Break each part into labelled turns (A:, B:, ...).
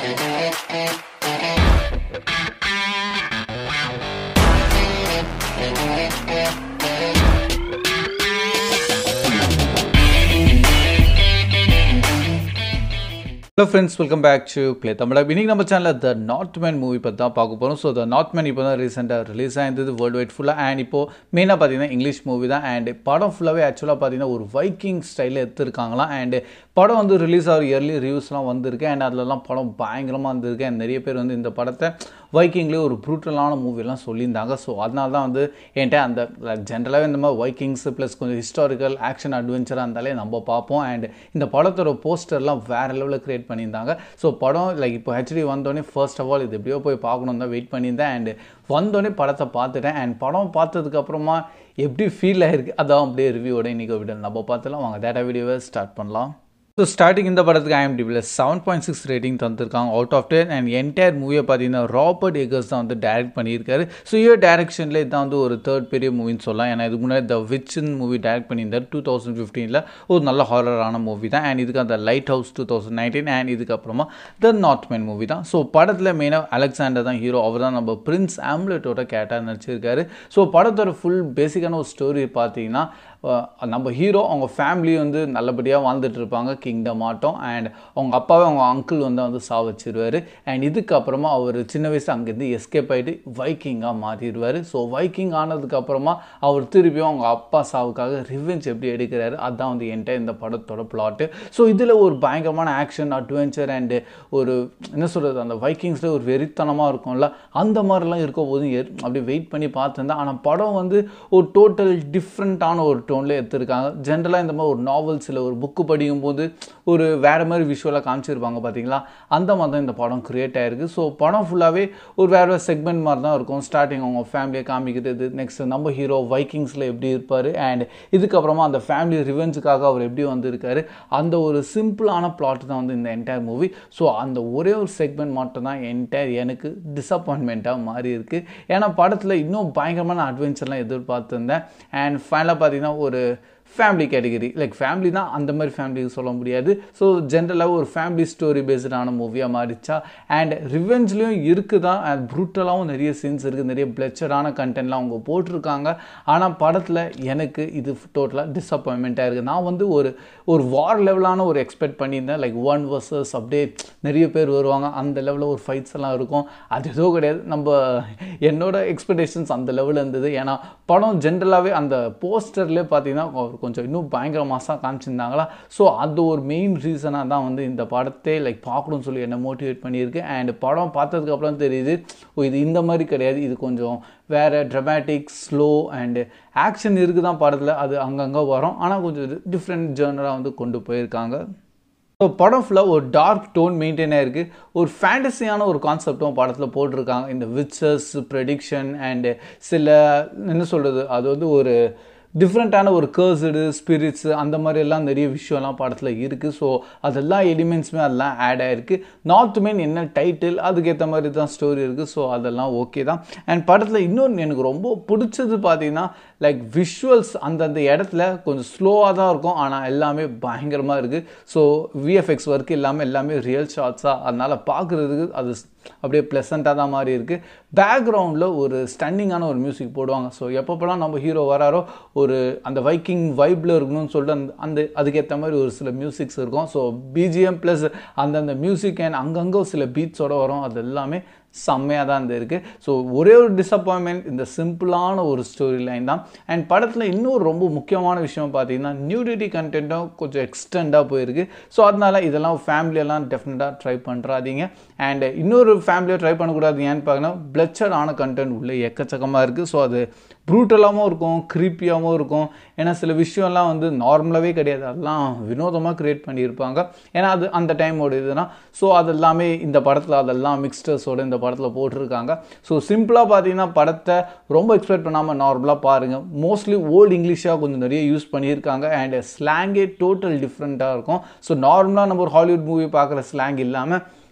A: hello friends welcome back to play Tamizha இன்னைக்கு நம்ம சேனலில் த நார்த் மேன் மூவி பற்றி தான் பார்க்க போகிறோம் ஸோ த நார்த் மேன் இப்போ தான் ரீசெண்டாக ரிலீஸ் ஆயிருந்தது வேர்ல்டு வைட் ஃபுல்லாக அண்ட் இப்போது மெயினாக பார்த்தீங்கன்னா இங்கிலீஷ் மூவி தான் அண்ட் படம் ஃபுல்லாகவே ஆக்சுவலாக பார்த்தீங்கன்னா ஒரு வைக்கிங் ஸ்டைலில் எடுத்துருக்காங்களாம் அண்ட் படம் வந்து ரிலீஸ் ஆகிற இயர்லி ரிவ்யூஸ்லாம் வந்திருக்கு அண்ட் அதிலலாம் படம் பயங்கரமாக வந்திருக்கு அண்ட் நிறைய பேர் வந்து இந்த படத்தை வைக்கிங்லேயே ஒரு ப்ரூட்டலான மூவிலாம் சொல்லியிருந்தாங்க ஸோ அதனால தான் வந்து என்கிட்ட அந்த ஜென்ரலாகவே இந்த மாதிரி வைக்கிங்ஸ் ப்ளஸ் கொஞ்சம் ஹிஸ்டாரிக்கல் ஆக்ஷன் அட்வென்ச்சராக இருந்தாலே நம்ம பார்ப்போம் அண்ட் இந்த படத்தோட போஸ்டர்லாம் வேறு லெவலில் க்ரியேட் பண்ணியிருந்தாங்க ஸோ படம் லைக் இப்போ ஹெச்டி வந்தோடனே ஃபர்ஸ்ட் ஆஃப் ஆல் இது எப்படியோ போய் பார்க்கணும் தான் வெயிட் பண்ணியிருந்தேன் அண்ட் வந்தோடனே படத்தை பார்த்துட்டேன் அண்ட் படம் பார்த்ததுக்கப்புறமா எப்படி ஃபீல் ஆயிருக்கு அதான் அப்படியே ரிவ்யூவோட இன்றைக்கி விட நம்ம பார்த்துலாம் வாங்க டேட்டா வீடியோவை ஸ்டார்ட் பண்ணலாம் ஸோ ஸ்டார்டிங் இந்த படத்துக்கு ஐஎம்டிபியில் செவன் பாயிண்ட் சிக்ஸ் ரேட்டிங் தந்திருக்காங்க out of ten and entire மூவியை பார்த்தீங்கன்னா ராபர்ட் ஏகர்ஸ் தான் வந்து டைரக்ட் பண்ணியிருக்காரு ஸோ இயர் டேரக்ஷனில் இதான் வந்து ஒரு தேர்ட் பெரிய மூவின்னு சொல்லலாம் ஏன்னா இதுக்கு முன்னாடி த விச்சின் மூவி டைரக்ட் பண்ணியிருந்தார் டூ தௌசண்ட் ஃபிஃப்டீனில் ஒரு நல்ல ஹாரரான மூவி தான் அண்ட் இதுக்கு அந்த lighthouse two thousand nineteen and இதுக்கப்புறமா த நார்த் மேன் மூவி தான் ஸோ படத்தில் மெயினாக அலெக்சாண்டர் தான் ஹீரோ அவர் தான் நம்ம பிரின்ஸ் ஆம்லெட்டோட கேட்டாக நடிச்சிருக்காரு ஸோ படத்தோட ஃபுல் பேசிக்கான ஒரு ஸ்டோரி பார்த்தீங்கன்னா நம்ம ஹீரோ அவங்க ஃபேமிலி வந்து நல்லபடியாக வாழ்ந்துட்டு இருப்பாங்க கிங்டம் ஆட்டம் அண்ட் அவங்க அப்பாவே அவங்க அங்கிள் வந்து வந்து சா வச்சிருவார் அண்ட் இதுக்கப்புறமா அவர் சின்ன வயசு அங்கேருந்து எஸ்கேப் ஆகிட்டு வைக்கிங்காக மாறிடுவார் ஸோ வைக்கிங் ஆனதுக்கப்புறமா அவர் திருப்பியும் அவங்க அப்பா சாவுக்காக ரிவெஞ்ச் எப்படி எடுக்கிறாரு அதுதான் வந்து என்கிட்ட இந்த படத்தோட பிளாட்டு ஸோ இதில் ஒரு பயங்கரமான ஆக்ஷன் அட்வென்ச்சர் அண்டு ஒரு என்ன சொல்கிறது அந்த வைக்கிங்ஸில் ஒரு வெறித்தனமாக இருக்கும்ல அந்த மாதிரிலாம் இருக்க போதும் அப்படி வெயிட் பண்ணி பார்த்துருந்தேன் ஆனால் படம் வந்து ஒரு டோட்டல் டிஃப்ரெண்ட்டான ஒரு டோனில் எடுத்திருக்காங்க ஜென்ரலாக இந்த மாதிரி ஒரு நாவல்ஸில் ஒரு புக்கு படிக்கும் போது ஒரு வேறு மாதிரி விஷுவலாக காமிச்சிருப்பாங்க பார்த்தீங்களா அந்த மாதிரி தான் இந்த படம் க்ரியேட் ஆகிருக்கு ஸோ படம் ஃபுல்லாகவே ஒரு வேறு வேறு செக்மெண்ட் மாதிரி தான் இருக்கும் ஸ்டார்டிங் அவங்க ஃபேமிலியை காமிக்கிறது நெக்ஸ்ட் நம்ம ஹீரோ வைக்கிங்ஸில் எப்படி இருப்பார் அண்ட் இதுக்கப்புறமா அந்த ஃபேமிலி ரிவெஞ்சுக்காக அவர் எப்படி வந்திருக்காரு அந்த ஒரு சிம்பிளான பிளாட் தான் வந்து இந்த என்டையர் மூவி ஸோ அந்த ஒரே ஒரு செக்மெண்ட் மட்டும் தான் என்டையர் எனக்கு டிசப்பாயின்மெண்ட்டாக மாறி இருக்குது ஏன்னா படத்தில் இன்னும் பயங்கரமான அட்வென்ச்சர்லாம் எதிர்பார்த்துருந்தேன் அண்ட் ஃபைனலாக பார்த்தீங்கன்னா ஒரு ஃபேமிலி கேட்டகரி லைக் ஃபேமிலி தான் அந்த மாதிரி ஃபேமிலிக்கு சொல்ல முடியாது ஸோ ஜென்ரலாக ஒரு ஃபேமிலி ஸ்டோரி பேஸ்டான மூவியாக மாறிச்சா அண்ட் ரிவெஞ்ச்லேயும் இருக்குது தான் அண்ட் ப்ரூட்டலாகவும் நிறைய சீன்ஸ் இருக்குது நிறைய பிளச்சரான கண்டென்ட்லாம் அவங்க போட்டிருக்காங்க ஆனால் படத்தில் எனக்கு இது டோட்டலாக டிஸப்பாயின்மெண்ட்டாக இருக்குது நான் வந்து ஒரு ஒரு வார் லெவலான ஒரு எக்ஸ்பெக்ட் பண்ணியிருந்தேன் லைக் ஒன் வர்சஸ் அப்படியே நிறைய பேர் வருவாங்க அந்த லெவலில் ஒரு ஃபைட்ஸ் எல்லாம் இருக்கும் அது ஏதோ கிடையாது நம்ம என்னோட எக்ஸ்பெக்டேஷன்ஸ் அந்த லெவலில் இருந்தது ஏன்னா படம் ஜென்ரலாகவே அந்த போஸ்டர்லேயே பார்த்தீங்கன்னா கொஞ்சம் இன்னும் பயங்கர மாதம் காமிச்சிருந்தாங்களா ஸோ அது ஒரு மெயின் ரீசனாக தான் வந்து இந்த படத்தை லைக் பார்க்கணும்னு சொல்லி என்னை மோட்டிவேட் பண்ணியிருக்கு அண்ட் படம் பார்த்ததுக்கப்புறம் தெரியுது ஓ இது இந்த மாதிரி கிடையாது இது கொஞ்சம் வேறு ட்ரமேட்டிக் ஸ்லோ அண்டு ஆக்ஷன் இருக்குது தான் படத்தில் அது அங்கங்கே வரும் ஆனால் கொஞ்சம் டிஃப்ரெண்ட் ஜேர்னராக வந்து கொண்டு போயிருக்காங்க ஸோ படம் ஃபுல்லாக ஒரு டார்க் டோன் மெயின்டைன் ஆகிருக்கு ஒரு ஃபேண்டஸியான ஒரு கான்செப்டும் படத்தில் போட்டிருக்காங்க இந்த விச்சஸ் ப்ரெடிக்ஷன் அண்டு சில என்ன சொல்கிறது அது வந்து ஒரு டிஃப்ரெண்ட்டான ஒரு கேர்ஸ்டு ஸ்பிரிட்ஸு அந்த மாதிரி எல்லாம் நிறைய விஷயம்லாம் படத்தில் இருக்குது ஸோ அதெல்லாம் எலிமெண்ட்ஸுமே அதெல்லாம் ஆட் ஆகிருக்கு நார்த் மெயின் என்ன டைட்டில் அதுக்கேற்ற மாதிரி தான் ஸ்டோரி இருக்குது ஸோ அதெல்லாம் ஓகே தான் அண்ட் படத்தில் இன்னொன்று எனக்கு ரொம்ப பிடிச்சது பார்த்தீங்கன்னா லைக் விஷுவல்ஸ் அந்தந்த இடத்துல கொஞ்சம் ஸ்லோவாக தான் இருக்கும் ஆனால் எல்லாமே பயங்கரமாக இருக்குது ஸோ விஎஃப்எக்ஸ் ஒர்க் இல்லாமல் எல்லாமே ரியல் ஷாட்ஸாக அதனால் பார்க்குறதுக்கு அது அப்படியே ப்ளசண்ட்டாக தான் மாதிரி இருக்குது பேக்ரவுண்டில் ஒரு ஸ்டன்னிங்கான ஒரு மியூசிக் போடுவாங்க ஸோ எப்பப்போலாம் நம்ம ஹீரோ வராரோ ஒரு அந்த வைக்கிங் வைப்பில் இருக்கணும்னு சொல்லிட்டு அந்த அந்த அதுக்கேற்ற மாதிரி ஒரு சில மியூசிக்ஸ் இருக்கும் ஸோ பிஜிஎம் ப்ளஸ் அந்தந்த மியூசிக் அண்ட் அங்கங்கே சில பீட்ஸோடு வரும் அது எல்லாமே செம்மையாக தான் இருந்திருக்கு ஸோ ஒரே ஒரு டிசப்பாயின்மெண்ட் இந்த சிம்பிளான ஒரு ஸ்டோரி லைன் தான் அண்ட் படத்தில் இன்னொரு ரொம்ப முக்கியமான விஷயம் பார்த்தீங்கன்னா நியூடிட்டி கண்டென்ட்டும் கொஞ்சம் எக்ஸ்டெண்டாக போயிருக்கு ஸோ அதனால் இதெல்லாம் ஃபேமிலியெல்லாம் டெஃபினட்டாக ட்ரை பண்ணுறாதீங்க அண்ட் இன்னொரு ஃபேமிலியை ட்ரை பண்ணக்கூடாது ஏன்னு பார்க்கணும் பிளச்சர் ஆன கண்டென்ட் உள்ளே எக்கச்சக்கமாக இருக்குது ஸோ அது ப்ரூட்டலாகவும் இருக்கும் க்ரீப்பியாகவும் இருக்கும் ஏன்னா சில விஷயம்லாம் வந்து நார்மலாகவே கிடையாது அதெல்லாம் வினோதமாக க்ரியேட் பண்ணியிருப்பாங்க ஏன்னா அது அந்த டைமோட இதுனா ஸோ அதெல்லாமே இந்த படத்தில் அதெல்லாம் மிக்ஸ்டர்ஸோட இந்த படத்தில் போட்டிருக்காங்க ஸோ சிம்பிளாக பார்த்தீங்கன்னா படத்தை ரொம்ப எக்ஸ்பெக்ட் பண்ணாமல் நார்மலாக பாருங்கள் மோஸ்ட்லி ஓல்டு இங்கிலீஷாக கொஞ்சம் நிறைய யூஸ் பண்ணியிருக்காங்க அண்ட் ஸ்லாங்கே டோட்டல் டிஃப்ரெண்ட்டாக இருக்கும் ஸோ நார்மலாக நம்ம ஒரு ஹாலிவுட் மூவி பார்க்குற ஸ்லாங் இல்லாமல்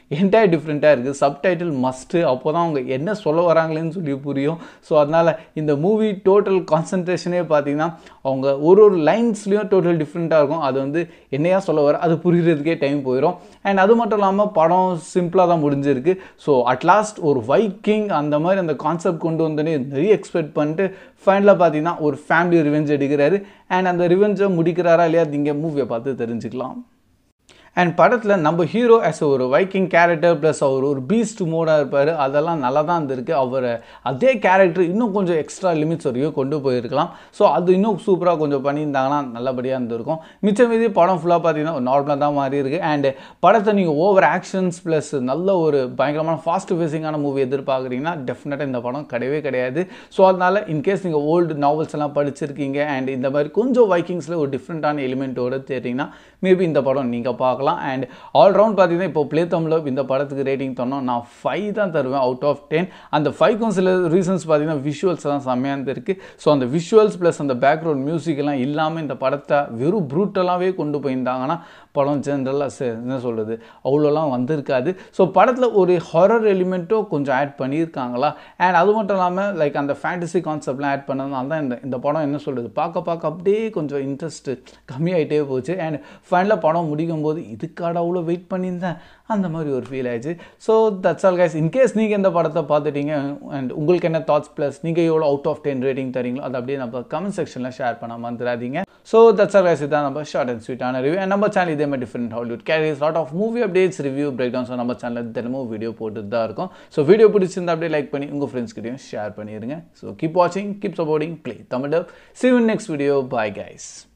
A: என்டையர் டிஃப்ரெண்ட்டாக இருக்குது சப்டைட்டில் மஸ்ட்டு அப்போ தான் அவங்க என்ன சொல்ல வராங்களேன்னு சொல்லி புரியும் ஸோ அதனால் இந்த மூவி டோட்டல் கான்சன்ட்ரேஷனே பார்த்தீங்கன்னா அவங்க ஒரு ஒரு லைன்ஸ்லேயும் டோட்டல் டிஃப்ரெண்ட்டாக இருக்கும் அது வந்து என்னையா சொல்ல வர அது புரிகிறதுக்கே டைம் போயிடும் அண்ட் அது மட்டும் இல்லாமல் படம் சிம்பிளாக தான் முடிஞ்சிருக்கு ஸோ அட்லாஸ்ட் ஒரு வைக்கிங் அந்த மாதிரி அந்த கான்செப்ட் கொண்டு வந்தோடனே நிறைய எக்ஸ்பெக்ட் பண்ணிட்டு ஃபைனலாக பார்த்தீங்கன்னா ஒரு ஃபேமிலி ரிவெஞ்ச் எடுக்கிறாரு அண்ட் அந்த ரிவெஞ்சை முடிக்கிறாரா இல்லையா நீங்கள் மூவியை பார்த்து தெரிஞ்சுக்கலாம் அண்ட் படத்தில் நம்ம ஹீரோ ஆஸ் ஒரு வைக்கிங் கேரக்டர் ப்ளஸ் அவர் ஒரு பீஸ்ட் மோடாக இருப்பார் அதெல்லாம் நல்லா தான் இருந்திருக்கு அவர் அதே கேரக்டர் இன்னும் கொஞ்சம் எக்ஸ்ட்ரா லிமிட்ஸ் வரைக்கும் கொண்டு போயிருக்கலாம் ஸோ அது இன்னும் சூப்பராக கொஞ்சம் பண்ணியிருந்தாங்கன்னா நல்லபடியாக இருந்திருக்கும் மிச்சம் மீதி படம் ஃபுல்லாக பார்த்தீங்கன்னா நார்மலாக தான் மாறி இருக்குது அண்ட் படத்தை நீங்கள் ஓவர் ஆக்ஷன்ஸ் ப்ளஸ் நல்ல ஒரு பயங்கரமான ஃபாஸ்ட் ஃபேஸிங்கான மூவி எதிர்பார்க்குறீங்கன்னா டெஃபினட்டாக இந்த படம் கிடையவே கிடையாது ஸோ அதனால் இன்கேஸ் நீங்கள் ஓல்டு நாவல்ஸ் எல்லாம் படிச்சிருக்கீங்க அண்ட் இந்த மாதிரி கொஞ்சம் வைக்கிங்ஸில் ஒரு டிஃப்ரெண்ட்டான எலிமெண்ட்டோட தேட்டிங்கன்னா மேபி இந்த படம் நீங்கள் பார்க்கலாம் அண்ட் ஆல்ரவுண்ட் பார்த்தீங்கன்னா இப்போ ப்ளே தமிழில் இந்த படத்துக்கு ரேட்டிங் தரணும் நான் ஃபைவ் தான் தருவேன் அவுட் ஆஃப் டென் அந்த ஃபைவ்க்கும் சில ரீசன்ஸ் பார்த்தீங்கன்னா விஷுவல்ஸ் தான் செம்மையாக இருக்குது ஸோ அந்த விஷுவல்ஸ் ப்ளஸ் அந்த பேக்ரவுண்ட் மியூசிக் எல்லாம் இல்லாமல் இந்த படத்தை வெறும் ப்ரூட்டலாகவே கொண்டு போயிருந்தாங்கன்னா படம் ஜென்ரலாக என்ன சொல்கிறது அவ்வளோலாம் வந்திருக்காது ஸோ படத்தில் ஒரு ஹொரர் எலிமெண்ட்டோ கொஞ்சம் ஆட் பண்ணியிருக்காங்களா அண்ட் அது மட்டும் இல்லாமல் லைக் அந்த ஃபேண்டசி கான்செப்ட்லாம் ஆட் பண்ணதுனால தான் இந்த இந்த படம் என்ன சொல்கிறது பார்க்க பார்க்க அப்படியே கொஞ்சம் இன்ட்ரெஸ்ட் கம்மியாயிட்டே போச்சு அண்ட் ஃபைனலாக படம் முடிக்கும் போது இதுக்காட அவ்வளோ வெயிட் பண்ணியிருந்தேன் அந்த மாதிரி ஒரு ஃபீல் ஆயிடுச்சு so that's all guys in case நீங்கள் இந்த படத்தை பார்த்துட்டீங்க அண்ட் உங்களுக்கு என்ன தாட்ஸ் ப்ளஸ் நீங்கள் எவ்வளோ அவுட் ஆஃப் டென் ரேட்டிங் தரீங்களோ அதை அப்படியே நம்ம கமெண்ட் செக்ஷனில் ஷேர் பண்ண மறந்துடாதீங்க ஸோ தட்ஸ் ஆல் கைஸ் இதான் நம்ம ஷார்ட் அண்ட் ஸ்வீட்டான ரிவ்யூ அண்ட் நம்ம சேனல் இதே மாதிரி டிஃப்ரெண்ட் ஹாலிவுட் கேரிஸ் lot of movie updates review breakdowns நம்ம சேனலில் தினமும் வீடியோ போட்டு தான் இருக்கும் ஸோ வீடியோ பிடிச்சிருந்தா அப்படியே லைக் பண்ணி உங்கள் ஃப்ரெண்ட்ஸ்கிட்டையும் ஷேர் பண்ணிடுங்க ஸோ கீப் வாட்சிங் keep supporting play Tamil see next video bye guys